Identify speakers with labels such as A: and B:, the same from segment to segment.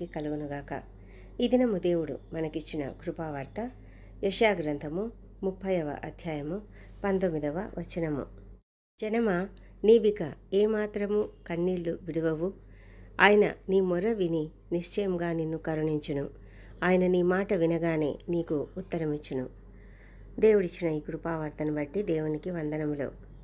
A: కలుగునుగాక ఈ దినము దేవుడు మనకిచ్చిన కృపావార్త యశా గ్రంథము ముప్పైవ అధ్యాయము పంతొమ్మిదవ వచనము జనమ నీవిక ఏమాత్రము కన్నీళ్లు విడువవు ఆయన నీ మొర విని నిశ్చయంగా నిన్ను కరుణించును ఆయన నీ మాట వినగానే నీకు ఉత్తరమిచ్చును దేవుడిచ్చిన ఈ కృపావార్తను బట్టి దేవునికి వందనములు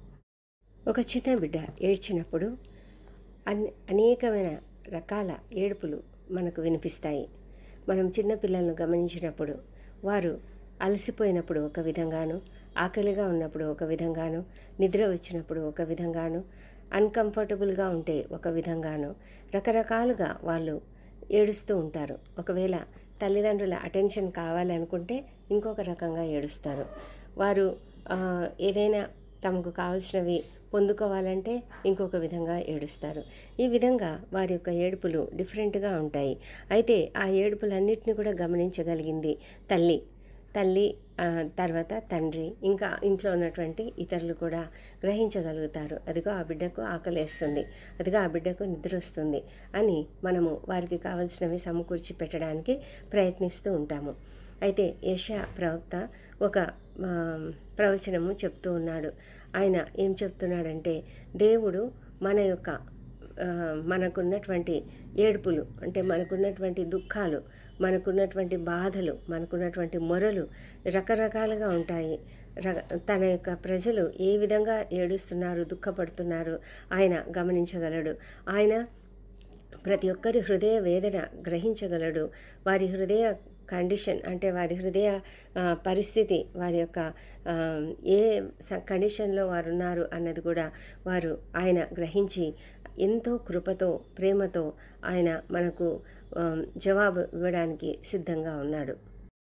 A: ఒక చిన్న బిడ్డ ఏడ్చినప్పుడు అన్ అనేకమైన రకాల ఏడుపులు మనకు వినిపిస్తాయి మనం చిన్నపిల్లలను గమనించినప్పుడు వారు అలసిపోయినప్పుడు ఒక విధంగాను ఆకలిగా ఉన్నప్పుడు ఒక విధంగాను నిద్ర వచ్చినప్పుడు ఒక విధంగాను అన్కంఫర్టబుల్గా ఉంటే ఒక విధంగాను రకరకాలుగా వాళ్ళు ఏడుస్తూ ఉంటారు ఒకవేళ తల్లిదండ్రుల అటెన్షన్ కావాలనుకుంటే ఇంకొక రకంగా ఏడుస్తారు వారు ఆ, ఏదైనా తమకు కావలసినవి పొందుకోవాలంటే ఇంకొక విధంగా ఏడుస్తారు ఈ విధంగా వారి యొక్క ఏడుపులు డిఫరెంట్గా ఉంటాయి అయితే ఆ ఏడుపులన్నిటిని కూడా గమనించగలిగింది తల్లి తల్లి ఆ, తర్వాత తండ్రి ఇంకా ఇంట్లో ఉన్నటువంటి ఇతరులు కూడా గ్రహించగలుగుతారు అదిగో ఆ బిడ్డకు ఆకలేస్తుంది అదిగో ఆ బిడ్డకు నిద్ర వస్తుంది అని మనము వారికి కావలసినవి సమకూర్చి పెట్టడానికి ప్రయత్నిస్తూ ఉంటాము అయితే యశా ప్రవక్త ఒక ఆ, ప్రవచనము చెప్తూ ఉన్నాడు ఆయన ఏం చెప్తున్నాడంటే దేవుడు మన యొక్క ఆ, మనకున్నటువంటి ఏడుపులు అంటే మనకున్నటువంటి దుఃఖాలు మనకున్నటువంటి బాధలు మనకున్నటువంటి మొరలు రకరకాలుగా ఉంటాయి ర తన యొక్క ప్రజలు ఏ విధంగా ఏడుస్తున్నారు దుఃఖపడుతున్నారు ఆయన గమనించగలడు ఆయన ప్రతి ఒక్కరి హృదయ వేదన గ్రహించగలడు వారి హృదయ కండిషన్ అంటే వారి హృదయ ఆ, పరిస్థితి వారి యొక్క ఆ, ఏ స- కండిషన్లో వారు ఉన్నారు అన్నది కూడా వారు ఆయన గ్రహించి ఎంతో కృపతో ప్రేమతో ఆయన మనకు ఆ, జవాబు ఇవ్వడానికి సిద్ధంగా ఉన్నాడు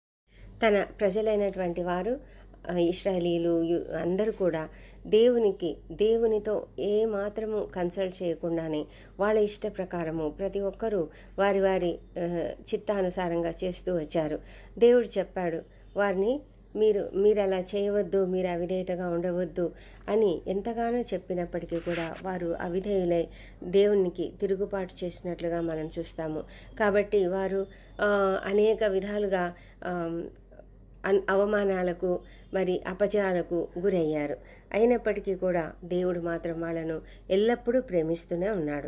A: తన ప్రజలైనటువంటి వారు ఆ, ఇస్రాయలీలు యు- అందరూ కూడా దేవునికి దేవునితో ఏ మాత్రము కన్సల్ట్ చేయకుండానే వాళ్ళ ఇష్ట ప్రకారము ప్రతి ఒక్కరూ వారి వారి ఆ, చిత్తానుసారంగా చేస్తూ వచ్చారు దేవుడు చెప్పాడు వారిని మీరు మీరు అలా చేయవద్దు మీరు అవిధేయతగా ఉండవద్దు అని ఎంతగానో చెప్పినప్పటికీ కూడా వారు అవిధేయులై దేవునికి తిరుగుబాటు చేసినట్లుగా మనం చూస్తాము కాబట్టి వారు ఆ, అనేక విధాలుగా ఆమ్, అన్ అవమానాలకు మరి అపజయాలకు గురయ్యారు అయినప్పటికీ కూడా దేవుడు మాత్రం వాళ్ళను ఎల్లప్పుడూ ప్రేమిస్తూనే ఉన్నాడు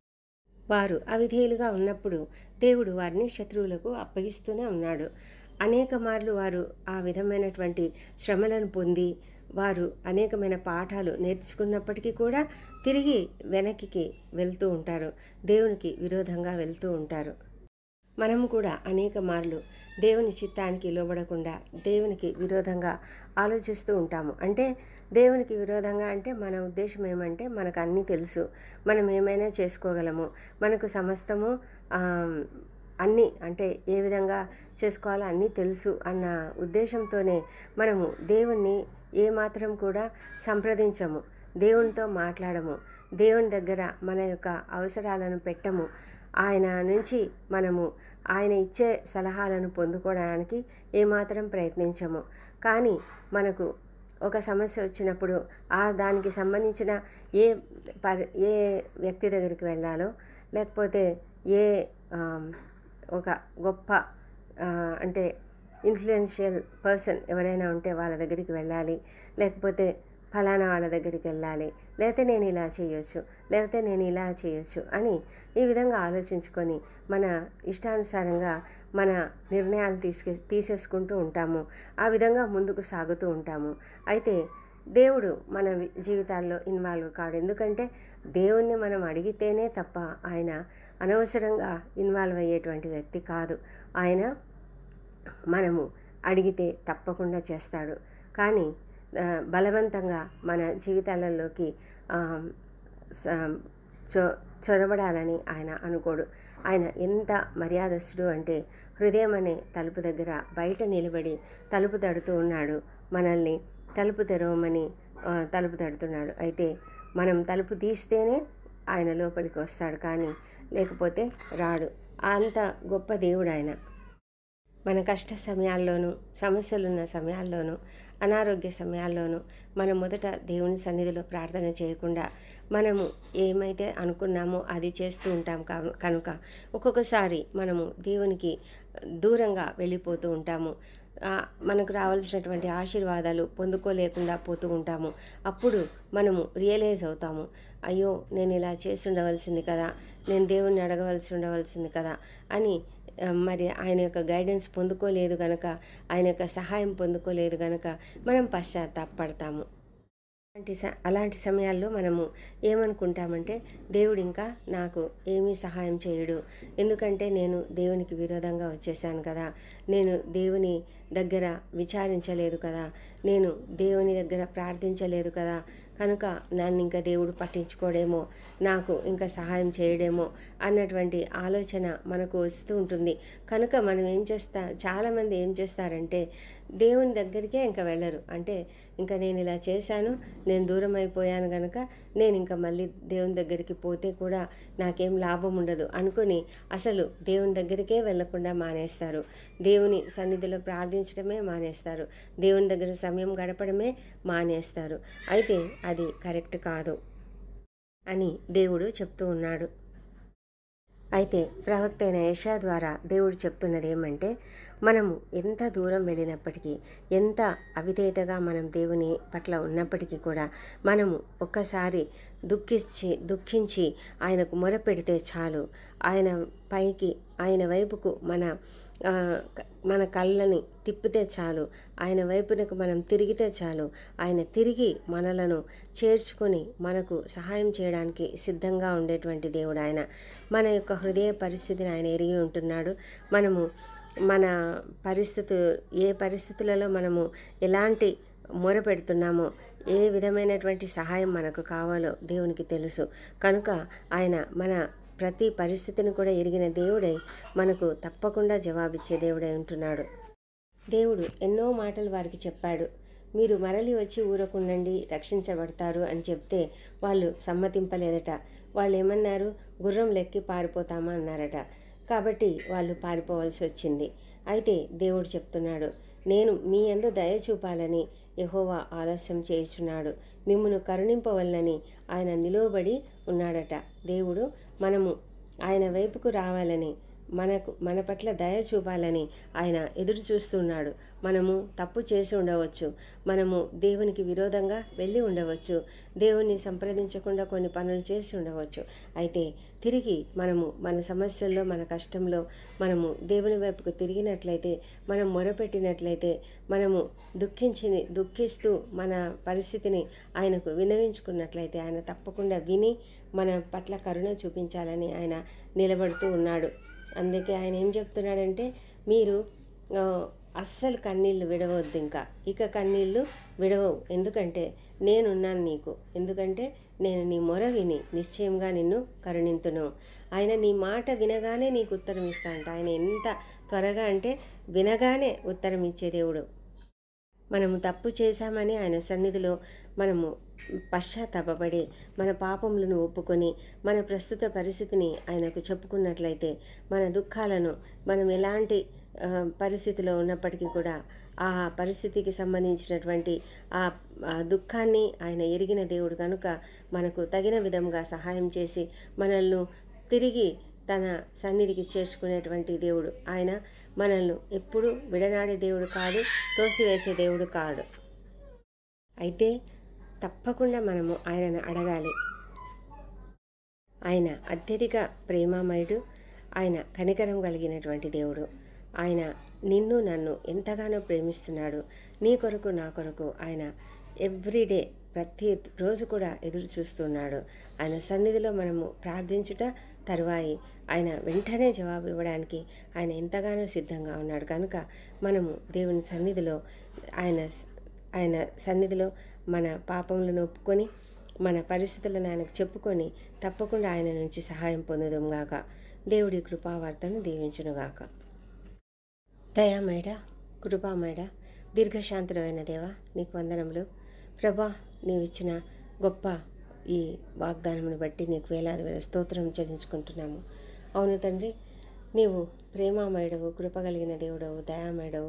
A: వారు అవిధేయులుగా ఉన్నప్పుడు దేవుడు వారిని శత్రువులకు అప్పగిస్తూనే ఉన్నాడు అనేక మార్లు వారు ఆ విధమైనటువంటి శ్రమలను పొంది వారు అనేకమైన పాఠాలు నేర్చుకున్నప్పటికీ కూడా తిరిగి వెనక్కి వెళ్తూ ఉంటారు దేవునికి విరోధంగా వెళ్తూ ఉంటారు మనము కూడా అనేక మార్లు దేవుని చిత్తానికి లోబడకుండా దేవునికి విరోధంగా ఆలోచిస్తూ ఉంటాము అంటే దేవునికి విరోధంగా అంటే మన ఉద్దేశం ఏమంటే మనకు అన్నీ తెలుసు మనం ఏమైనా చేసుకోగలము మనకు సమస్తము ఆ, అన్నీ అంటే ఏ విధంగా చేసుకోవాలో అన్నీ తెలుసు అన్న ఉద్దేశంతోనే మనము దేవుణ్ణి ఏమాత్రం కూడా సంప్రదించము దేవునితో మాట్లాడము దేవుని దగ్గర మన యొక్క అవసరాలను పెట్టము ఆయన నుంచి మనము ఆయన ఇచ్చే సలహాలను పొందుకోవడానికి ఏమాత్రం ప్రయత్నించము కానీ మనకు ఒక సమస్య వచ్చినప్పుడు ఆ దానికి సంబంధించిన ఏ పరి ఏ వ్యక్తి దగ్గరికి వెళ్ళాలో లేకపోతే ఏ ఆమ్, ఒక గొప్ప ఆ, అంటే ఇన్ఫ్లుయెన్షియల్ పర్సన్ ఎవరైనా ఉంటే వాళ్ళ దగ్గరికి వెళ్ళాలి లేకపోతే ఫలానా వాళ్ళ దగ్గరికి వెళ్ళాలి లేకపోతే నేను ఇలా చేయొచ్చు లేకపోతే నేను ఇలా చేయొచ్చు అని ఈ విధంగా ఆలోచించుకొని మన ఇష్టానుసారంగా మన నిర్ణయాలు తీసుకే తీసేసుకుంటూ ఉంటాము ఆ విధంగా ముందుకు సాగుతూ ఉంటాము అయితే దేవుడు మన వి- జీవితాల్లో ఇన్వాల్వ్ కాడు ఎందుకంటే దేవుణ్ణి మనం అడిగితేనే తప్ప ఆయన అనవసరంగా ఇన్వాల్వ్ అయ్యేటువంటి వ్యక్తి కాదు ఆయన మనము అడిగితే తప్పకుండా చేస్తాడు కానీ ఆ, బలవంతంగా మన జీవితాలలోకి ఆ, స- చొ చొరబడాలని ఆయన అనుకోడు ఆయన ఎంత మర్యాదస్తుడు అంటే హృదయం అనే తలుపు దగ్గర బయట నిలబడి తలుపు తడుతూ ఉన్నాడు మనల్ని తలుపు తెరవమని ఆ, తలుపు తడుతున్నాడు అయితే మనం తలుపు తీస్తేనే ఆయన లోపలికి వస్తాడు కానీ లేకపోతే రాడు అంత గొప్ప దేవుడు ఆయన మన కష్ట సమయాల్లోనూ సమస్యలున్న సమయాల్లోనూ అనారోగ్య సమయాల్లోనూ మనం మొదట దేవుని సన్నిధిలో ప్రార్థన చేయకుండా మనము ఏమైతే అనుకున్నామో అది చేస్తూ ఉంటాం కా- కనుక ఒక్కొక్కసారి మనము దేవునికి దూరంగా వెళ్ళిపోతూ ఉంటాము ఆ, మనకు రావాల్సినటువంటి ఆశీర్వాదాలు పొందుకోలేకుండా పోతూ ఉంటాము అప్పుడు మనము రియలైజ్ అవుతాము అయ్యో నేను ఇలా చేసి ఉండవలసింది కదా నేను దేవుణ్ణి అడగవలసి ఉండవలసింది కదా అని ఆ, మరి ఆయన యొక్క గైడెన్స్ పొందుకోలేదు గనక ఆయన యొక్క సహాయం పొందుకోలేదు గనక మనం పశ్చాత్తాపడతాము అలాంటి స అలాంటి సమయాల్లో మనము ఏమనుకుంటామంటే దేవుడు ఇంకా నాకు ఏమీ సహాయం చేయడు ఎందుకంటే నేను దేవునికి విరోధంగా వచ్చేసాను కదా నేను దేవుని దగ్గర విచారించలేదు కదా నేను దేవుని దగ్గర ప్రార్థించలేదు కదా కనుక నన్ను ఇంకా దేవుడు పట్టించుకోడేమో నాకు ఇంకా సహాయం చేయడేమో అన్నటువంటి ఆలోచన మనకు వస్తూ ఉంటుంది కనుక మనం ఏం చేస్తా చాలామంది ఏం చేస్తారంటే దేవుని దగ్గరికే ఇంకా వెళ్ళరు అంటే ఇంకా నేను ఇలా చేశాను నేను దూరం అయిపోయాను కనుక నేను ఇంకా మళ్ళీ దేవుని దగ్గరికి పోతే కూడా నాకేం లాభం ఉండదు అనుకొని అసలు దేవుని దగ్గరికే వెళ్ళకుండా మానేస్తారు దేవుని సన్నిధిలో ప్రార్థించడమే మానేస్తారు దేవుని దగ్గర సమయం గడపడమే మానేస్తారు అయితే అది కరెక్ట్ కాదు అని దేవుడు చెప్తూ ఉన్నాడు అయితే ప్రవక్త అయిన యశా ద్వారా దేవుడు చెప్తున్నది ఏమంటే మనము ఎంత దూరం వెళ్ళినప్పటికీ ఎంత అవిధేయతగా మనం దేవుని పట్ల ఉన్నప్పటికీ కూడా మనము ఒక్కసారి దుఃఖించి దుఃఖించి ఆయనకు మొరపెడితే చాలు ఆయన పైకి ఆయన వైపుకు మన ఆ, క- మన కళ్ళని తిప్పితే చాలు ఆయన వైపునకు మనం తిరిగితే చాలు ఆయన తిరిగి మనలను చేర్చుకొని మనకు సహాయం చేయడానికి సిద్ధంగా ఉండేటువంటి దేవుడు ఆయన మన యొక్క హృదయ పరిస్థితిని ఆయన ఎరిగి ఉంటున్నాడు మనము మన పరిస్థితు ఏ పరిస్థితులలో మనము ఎలాంటి మొర పెడుతున్నామో ఏ విధమైనటువంటి సహాయం మనకు కావాలో దేవునికి తెలుసు కనుక ఆయన మన ప్రతి పరిస్థితిని కూడా ఎరిగిన దేవుడై మనకు తప్పకుండా జవాబిచ్చే దేవుడై ఉంటున్నాడు దేవుడు ఎన్నో మాటలు వారికి చెప్పాడు మీరు మరలి వచ్చి ఊరకుండండి రక్షించబడతారు అని చెప్తే వాళ్ళు సమ్మతింపలేదట వాళ్ళు ఏమన్నారు గుర్రం లెక్కి పారిపోతామా అన్నారట కాబట్టి వాళ్ళు పారిపోవాల్సి వచ్చింది అయితే దేవుడు చెప్తున్నాడు నేను మీ అందు దయ చూపాలని యెహోవా ఆలస్యం చేయుచున్నాడు మిమ్మును కరుణింపవలనని ఆయన నిలువబడి ఉన్నాడట దేవుడు మనము ఆయన వైపుకు రావాలని మనకు మన పట్ల దయ చూపాలని ఆయన ఎదురు చూస్తున్నాడు మనము తప్పు చేసి ఉండవచ్చు మనము దేవునికి విరోధంగా వెళ్ళి ఉండవచ్చు దేవుని సంప్రదించకుండా కొన్ని పనులు చేసి ఉండవచ్చు అయితే తిరిగి మనము మన సమస్యల్లో మన కష్టంలో మనము దేవుని వైపుకు తిరిగినట్లయితే మనం మొరపెట్టినట్లయితే మనము దుఃఖించి దుఃఖిస్తూ మన పరిస్థితిని ఆయనకు వినవించుకున్నట్లయితే ఆయన తప్పకుండా విని మన పట్ల కరుణ చూపించాలని ఆయన నిలబడుతూ ఉన్నాడు అందుకే ఆయన ఏం చెప్తున్నాడంటే మీరు ఆ, అస్సలు కన్నీళ్ళు విడవద్దు ఇంకా ఇక కన్నీళ్ళు విడవవు ఎందుకంటే నేనున్నాను నీకు ఎందుకంటే నేను నీ మొర విని నిశ్చయంగా నిన్ను కరుణింతును ఆయన నీ మాట వినగానే నీకు ఉత్తరం ఇస్తా అంట ఆయన ఎంత త్వరగా అంటే వినగానే ఉత్తరం ఇచ్చే దేవుడు మనము తప్పు చేశామని ఆయన సన్నిధిలో మనము పశ్చాత్తాపడి మన పాపములను ఒప్పుకొని మన ప్రస్తుత పరిస్థితిని ఆయనకు చెప్పుకున్నట్లయితే మన దుఃఖాలను మనం ఎలాంటి ఆ, పరిస్థితిలో ఉన్నప్పటికీ కూడా ఆ పరిస్థితికి సంబంధించినటువంటి ఆ ఆ దుఃఖాన్ని ఆయన ఎరిగిన దేవుడు కనుక మనకు తగిన విధంగా సహాయం చేసి మనల్ని తిరిగి తన సన్నిధికి చేర్చుకునేటువంటి దేవుడు ఆయన మనల్ని ఎప్పుడు విడనాడే దేవుడు కాదు తోసివేసే దేవుడు కాడు అయితే తప్పకుండా మనము ఆయనను అడగాలి ఆయన అత్యధిక ప్రేమామయుడు ఆయన కనికరం కలిగినటువంటి దేవుడు ఆయన నిన్ను నన్ను ఎంతగానో ప్రేమిస్తున్నాడు నీ కొరకు నా కొరకు ఆయన ఎవ్రీడే ప్రతి రోజు కూడా ఎదురు చూస్తున్నాడు ఆయన సన్నిధిలో మనము ప్రార్థించుట తరువాయి ఆయన వెంటనే జవాబు ఇవ్వడానికి ఆయన ఎంతగానో సిద్ధంగా ఉన్నాడు కనుక మనము దేవుని సన్నిధిలో ఆయన ఆయన సన్నిధిలో మన పాపములను ఒప్పుకొని మన పరిస్థితులను ఆయనకు చెప్పుకొని తప్పకుండా ఆయన నుంచి సహాయం పొందుదాంగాక దేవుడి కృపావార్తను దీవించునుగాక దయామేడ కృపామేడ దీర్ఘశాంతులమైన దేవా నీకు వందనములు ప్రభా నీవిచ్చిన గొప్ప ఈ వాగ్దానమును బట్టి నీకు వేలాది వేల స్తోత్రం చెల్లించుకుంటున్నాము అవును తండ్రి నీవు ప్రేమామయుడవు కృప కలిగిన దేవుడవు దయామయుడవు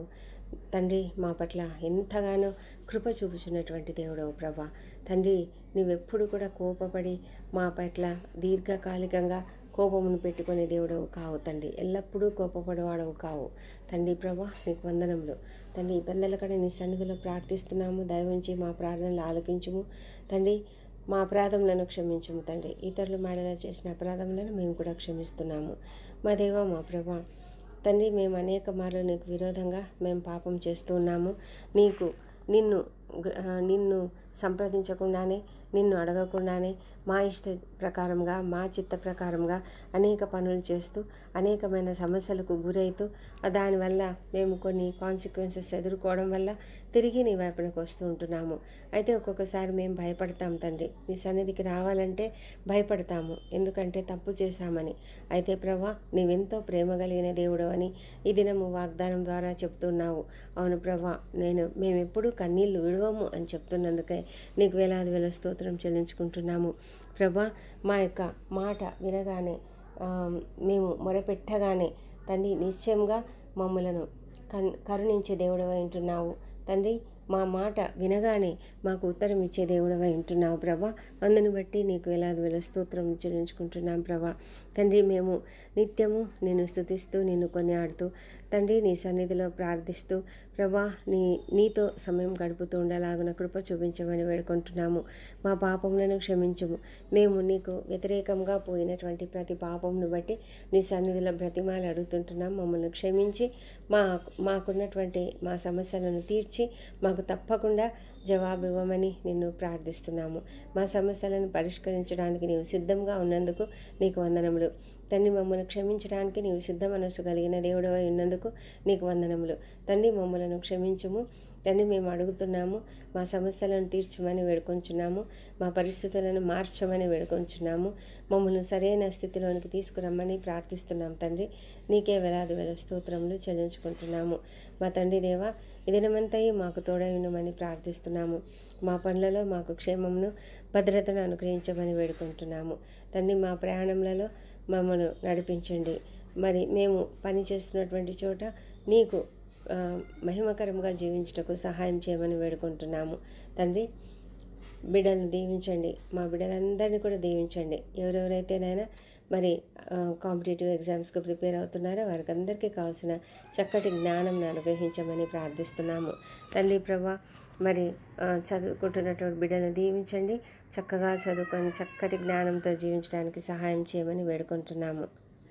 A: తండ్రి మా పట్ల ఎంతగానో కృప చూపుచున్నటువంటి దేవుడవు ప్రభా తండ్రి నువ్వెప్పుడు కూడా కోపపడి మా పట్ల దీర్ఘకాలికంగా కోపమును పెట్టుకునే దేవుడవు కావు తండ్రి ఎల్లప్పుడూ కోపపడేవాడవు కావు తండ్రి ప్రభా నీకు వందనములు తండ్రి ఇబ్బందుల కడ నీ సన్నిధిలో ప్రార్థిస్తున్నాము దయవుంచి మా ప్రార్థనలు ఆలకించుము తండ్రి మా అపరాధములను క్షమించుము తండ్రి ఇతరులు మేడలో చేసిన అపరాధములను మేము కూడా క్షమిస్తున్నాము మా దేవ మా ప్రభా తండ్రి మేము అనేక మార్లు నీకు విరోధంగా మేము పాపం చేస్తూ ఉన్నాము నీకు నిన్ను గ్ర- ఆ, నిన్ను సంప్రదించకుండానే నిన్ను అడగకుండానే మా ఇష్ట ప్రకారంగా మా చిత్త ప్రకారంగా అనేక పనులు చేస్తూ అనేకమైన సమస్యలకు గురైతూ ఆ దానివల్ల మేము కొన్ని కాన్సిక్వెన్సెస్ ఎదుర్కోవడం వల్ల తిరిగి నీ వైపునకు వస్తూ ఉంటున్నాము అయితే ఒక్కొక్కసారి మేము భయపడతాం తండ్రి నీ సన్నిధికి రావాలంటే భయపడతాము ఎందుకంటే తప్పు చేశామని అయితే ప్రభా నీవెంతో ప్రేమ కలిగిన దేవుడు అని ఈ దినము వాగ్దానం ద్వారా చెప్తున్నావు అవును ప్రభా నేను మేమెప్పుడూ కన్నీళ్లు విడవము అని చెప్తున్నందుకే నీకు వేలాది వేల స్తోత్రం చెల్లించుకుంటున్నాము ప్రభా మా యొక్క మాట వినగానే ఆ, మేము మొరపెట్టగానే తండ్రి నిశ్చయంగా మమ్మలను కన్ కరుణించే దేవుడవై ఉంటున్నావు తండ్రి మా మాట వినగానే మాకు ఉత్తరం ఇచ్చే దేవుడవై ఉంటున్నావు ప్రభా అందుని బట్టి నీకు వేలాది వేల స్తోత్రం చెల్లించుకుంటున్నాం ప్రభా తండ్రి మేము నిత్యము నిన్ను స్థుతిస్తూ నిన్ను కొనియాడుతూ తండ్రి నీ సన్నిధిలో ప్రార్థిస్తూ ప్రభా నీ నీతో సమయం గడుపుతూ ఉండలాగున కృప చూపించమని వేడుకుంటున్నాము మా పాపములను క్షమించము మేము నీకు వ్యతిరేకంగా పోయినటువంటి ప్రతి పాపమును బట్టి నీ సన్నిధిలో బ్రతిమాలు అడుగుతుంటున్నాం మమ్మల్ని క్షమించి మా మాకున్నటువంటి మా సమస్యలను తీర్చి మాకు తప్పకుండా జవాబు ఇవ్వమని నిన్ను ప్రార్థిస్తున్నాము మా సమస్యలను పరిష్కరించడానికి నీవు సిద్ధంగా ఉన్నందుకు నీకు వందనములు తండ్రి మమ్మల్ని క్షమించడానికి నీవు సిద్ధ మనస్సు కలిగిన దేవుడవై ఉన్నందుకు నీకు వందనములు తండ్రి మమ్మలను క్షమించుము తండ్రి మేము అడుగుతున్నాము మా సమస్యలను తీర్చమని వేడుకొంచున్నాము మా పరిస్థితులను మార్చమని వేడుకొంచున్నాము మమ్మల్ని సరైన స్థితిలోనికి తీసుకురమ్మని ప్రార్థిస్తున్నాం తండ్రి నీకే వేలాది వేల స్తోత్రములు చెల్లించుకుంటున్నాము మా తండ్రి దేవ ఈ దినమంతయు మాకు తోడైనమని ప్రార్థిస్తున్నాము మా పనులలో మాకు క్షేమమును భద్రతను అనుగ్రహించమని వేడుకుంటున్నాము తండ్రి మా ప్రయాణంలో మమ్మల్ని నడిపించండి మరి మేము పని చేస్తున్నటువంటి చోట నీకు ఆ, మహిమకరంగా జీవించుటకు సహాయం చేయమని వేడుకుంటున్నాము తండ్రి బిడ్డలను దీవించండి మా బిడ్డలందరినీ కూడా దీవించండి ఎవరెవరైతేనైనా మరి కాంపిటేటివ్ ఎగ్జామ్స్కి ప్రిపేర్ అవుతున్నారో వారికి అందరికీ కావాల్సిన చక్కటి జ్ఞానం అనుగ్రహించమని ప్రార్థిస్తున్నాము తండ్రి ప్రభా మరి ఆ, చదువుకుంటున్నటువంటి బిడ్డను దీవించండి చక్కగా చదువుకొని చక్కటి జ్ఞానంతో జీవించడానికి సహాయం చేయమని వేడుకుంటున్నాము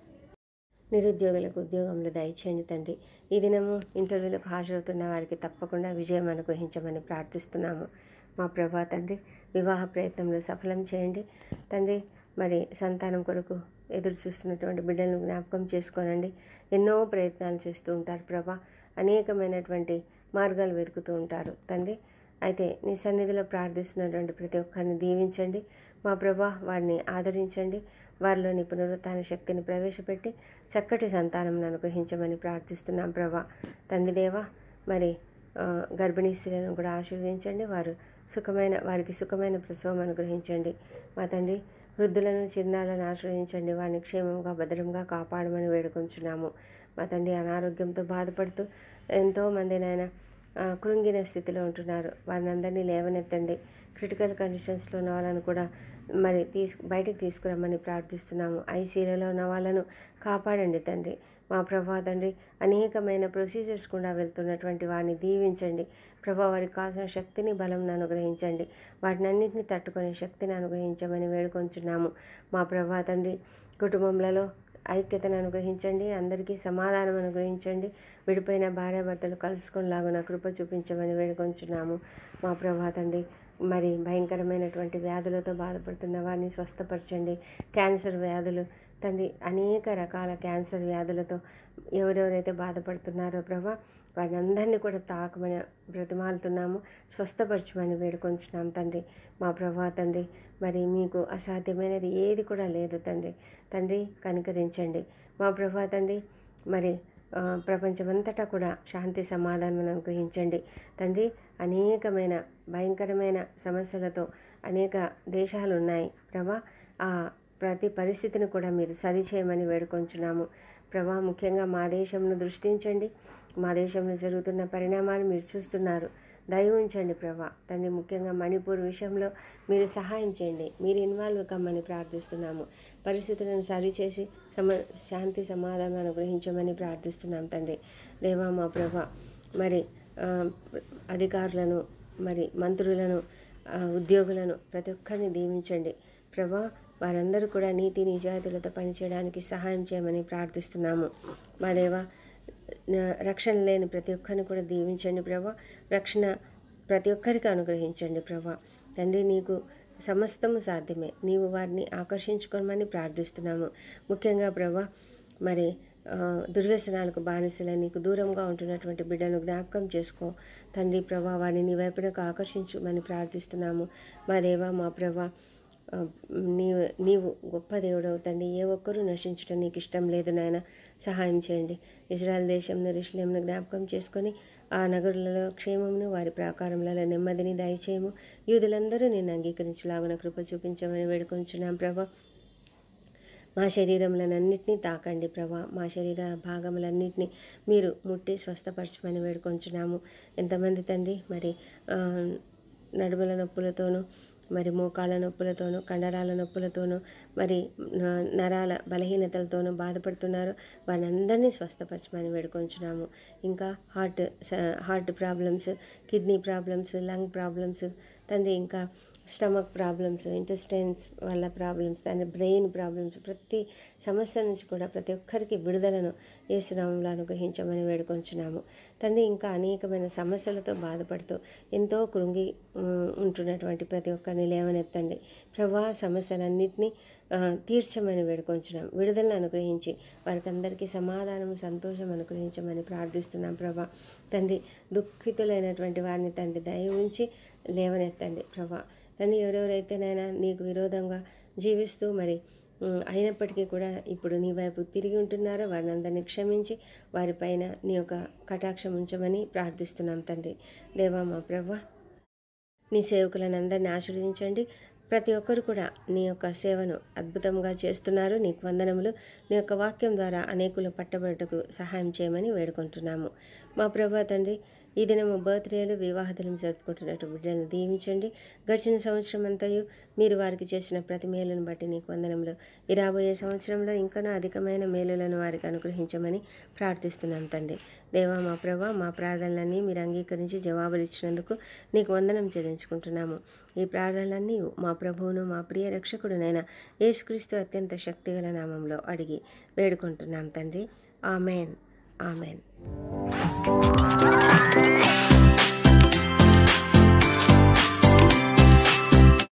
A: నిరుద్యోగులకు ఉద్యోగంలో దయచేయండి తండ్రి ఈ దినము ఇంటర్వ్యూలకు హాజరవుతున్న వారికి తప్పకుండా విజయం అనుగ్రహించమని ప్రార్థిస్తున్నాము మా ప్రభా తండ్రి వివాహ ప్రయత్నంలో సఫలం చేయండి తండ్రి మరి సంతానం కొరకు ఎదురు చూస్తున్నటువంటి బిడ్డలను జ్ఞాపకం చేసుకోనండి ఎన్నో ప్రయత్నాలు చేస్తూ ఉంటారు ప్రభా అనేకమైనటువంటి మార్గాలు వెతుకుతూ ఉంటారు తండ్రి అయితే నీ సన్నిధిలో ప్రార్థిస్తున్నటువంటి ప్రతి ఒక్కరిని దీవించండి మా ప్రభా వారిని ఆదరించండి వారిలోని పునరుత్థాన శక్తిని ప్రవేశపెట్టి చక్కటి సంతానం అనుగ్రహించమని ప్రార్థిస్తున్నాం ప్రభా తండ్రి దేవా మరి ఆ, గర్భిణీ స్త్రీలను కూడా ఆశీర్వదించండి వారు సుఖమైన వారికి సుఖమైన ప్రసవం అనుగ్రహించండి మా తండ్రి వృద్ధులను చిన్నాలను ఆశ్రయించండి వారిని క్షేమంగా భద్రంగా కాపాడమని వేడుకొంచున్నాము మా తండ్రి అనారోగ్యంతో బాధపడుతూ ఎంతోమంది నాయన ఆ, కృంగిన స్థితిలో ఉంటున్నారు వారిని అందరినీ లేవనెత్తండి క్రిటికల్ కండిషన్స్లో ఉన్న వాళ్ళను కూడా మరి తీసుకు బయటికి తీసుకురమ్మని ప్రార్థిస్తున్నాము ఐసీలలో ఉన్న వాళ్ళను కాపాడండి తండ్రి మా ప్రభా తండ్రి అనేకమైన ప్రొసీజర్స్ కూడా వెళ్తున్నటువంటి వారిని దీవించండి ప్రభా వారికి కావాల్సిన శక్తిని బలం అనుగ్రహించండి వాటినన్నింటినీ తట్టుకునే శక్తిని అనుగ్రహించమని వేడుకొంచున్నాము మా ప్రభా తండ్రి కుటుంబంలో ఐక్యతను అనుగ్రహించండి అందరికీ సమాధానం అనుగ్రహించండి విడిపోయిన భార్యాభర్తలు కలుసుకునేలాగా కృప చూపించమని వేడుకొంచున్నాము మా ప్రభా తండ్రి మరి భయంకరమైనటువంటి వ్యాధులతో బాధపడుతున్న వారిని స్వస్థపరచండి క్యాన్సర్ వ్యాధులు తండ్రి అనేక రకాల క్యాన్సర్ వ్యాధులతో ఎవరెవరైతే బాధపడుతున్నారో ప్రభా వారిని అందరినీ కూడా తాకమని బ్రతిమాలుతున్నాము స్వస్థపరచమని వేడుకొంచున్నాం తండ్రి మా ప్రభా తండ్రి మరి మీకు అసాధ్యమైనది ఏది కూడా లేదు తండ్రి తండ్రి కనికరించండి మా ప్రభా తండ్రి మరి ఆ, ప్రపంచమంతటా కూడా శాంతి సమాధానం అనుగ్రహించండి తండ్రి అనేకమైన భయంకరమైన సమస్యలతో అనేక దేశాలు ఉన్నాయి ప్రభా ఆ ప్రతి పరిస్థితిని కూడా మీరు సరిచేయమని వేడుకొంచున్నాము ప్రభా ముఖ్యంగా మా దేశంను దృష్టించండి మా దేశంలో జరుగుతున్న పరిణామాలు మీరు చూస్తున్నారు దయ ఉంచండి ప్రభా తండ్రి ముఖ్యంగా మణిపూర్ విషయంలో మీరు సహాయం చేయండి మీరు ఇన్వాల్వ్ కమ్మని ప్రార్థిస్తున్నాము పరిస్థితులను సరిచేసి సమ శాంతి సమాధానం అనుగ్రహించమని ప్రార్థిస్తున్నాం తండ్రి దేవా మా ప్రభా మరి ఆ, అధికారులను మరి మంత్రులను ఆ, ఉద్యోగులను ప్రతి ఒక్కరిని దీవించండి ప్రభా వారందరూ కూడా నీతి నిజాయితీలతో పనిచేయడానికి సహాయం చేయమని ప్రార్థిస్తున్నాము మా దేవా నా- రక్షణ లేని ప్రతి ఒక్కరిని కూడా దీవించండి ప్రభా రక్షణ ప్రతి ఒక్కరికి అనుగ్రహించండి ప్రభా తండ్రి నీకు సమస్తము సాధ్యమే నీవు వారిని ఆకర్షించుకోమని ప్రార్థిస్తున్నాము ముఖ్యంగా ప్రభా మరి ఆ, దుర్వ్యసనాలకు బానిసలై నీకు దూరంగా ఉంటున్నటువంటి బిడ్డను జ్ఞాపకం చేసుకో తండ్రి ప్రభా వారిని నీ వైపునకు ఆకర్షించుమని ప్రార్థిస్తున్నాము మా దేవా మా ప్రభా ఆ, నీవు నీవు గొప్ప దేవుడవు తండ్రి ఏ ఒక్కరూ నశించడం నీకు ఇష్టం లేదు నాయన సహాయం చేయండి ఇజ్రాయెల్ దేశంలో రిషులేంను జ్ఞాపకం చేసుకొని ఆ నగరులలో క్షేమమును వారి ప్రాకారములలో నెమ్మదిని దయచేయము యూదులందరూ నేను అంగీకరించలాగున కృప చూపించమని వేడుకొంచున్నాం ప్రభా మా శరీరములనన్నింటినీ తాకండి ప్రభా మా శరీర భాగములన్నింటినీ మీరు ముట్టి స్వస్థపరచమని వేడుకొంచున్నాము ఎంతమంది తండ్రి మరి ఆ, నడుముల నొప్పులతోనూ మరి మోకాళ్ళ నొప్పులతోనూ కండరాల నొప్పులతోనూ మరి న- నరాల బలహీనతలతోనూ బాధపడుతున్నారు వారిని అందరినీ స్వస్థపరచమని వేడుకొంచున్నాము ఇంకా హార్ట్ స- heart problems kidney problems lung problems తండ్రి ఇంకా స్టమక్ ప్రాబ్లమ్స్ ఇంటెస్టైన్స్ వల్ల ప్రాబ్లమ్స్ దాని బ్రెయిన్ ప్రాబ్లమ్స్ ప్రతి సమస్య నుంచి కూడా ప్రతి ఒక్కరికి విడుదలను యేసునామంలో అనుగ్రహించమని వేడుకొంచున్నాము తండ్రి ఇంకా అనేకమైన సమస్యలతో బాధపడుతూ ఎంతో కృంగి ఉమ్, ఉంటున్నటువంటి ప్రతి ఒక్కరిని లేవనెత్తండి ప్రభా సమస్యలన్నింటినీ ఆ, తీర్చమని వేడుకొంచున్నాం విడుదలను అనుగ్రహించి వారికి అందరికీ సమాధానం సంతోషం అనుగ్రహించమని ప్రార్థిస్తున్నాం ప్రభా తండ్రి దుఃఖితులైనటువంటి వారిని తండ్రి దయ ఉంచి లేవనెత్తండి ప్రభా తండ్రి ఎవరెవరైతే నైనా నీకు విరోధంగా జీవిస్తూ మరి ఉమ్, అయినప్పటికీ కూడా ఇప్పుడు నీ వైపు తిరిగి ఉంటున్నారో వారిని అందరినీ క్షమించి వారిపైన నీ యొక్క కటాక్షం ఉంచమని ప్రార్థిస్తున్నాం తండ్రి దేవా మా ప్రభా నీ సేవకులను అందరినీ ఆశీర్వదించండి ప్రతి ఒక్కరు కూడా నీ యొక్క సేవను అద్భుతంగా చేస్తున్నారు నీకు వందనములు నీ యొక్క వాక్యం ద్వారా అనేకులు పట్టబడుటకు సహాయం చేయమని వేడుకుంటున్నాము మా ప్రభా తండ్రి ఈ దినము బర్త్డేలు వివాహదినం జరుపుకుంటున్నట్టు బిడ్డలను దీవించండి గడిచిన సంవత్సరం అంతయు మీరు వారికి చేసిన ప్రతి మేలును బట్టి నీకు వందనములు ఈ రాబోయే సంవత్సరంలో ఇంకనూ అధికమైన మేలులను వారికి అనుగ్రహించమని ప్రార్థిస్తున్నాం తండ్రి దేవా మా ప్రభా మా ప్రార్థనలన్నీ మీరు అంగీకరించి జవాబులు ఇచ్చినందుకు నీకు వందనం చెల్లించుకుంటున్నాము ఈ ప్రార్థనలన్నీ మా ప్రభువును మా ప్రియ రక్షకుడునైన యేసుక్రీస్తు అత్యంత శక్తిగల నామంలో అడిగి వేడుకుంటున్నాం తండ్రి ఆమెన్ ఆమెన్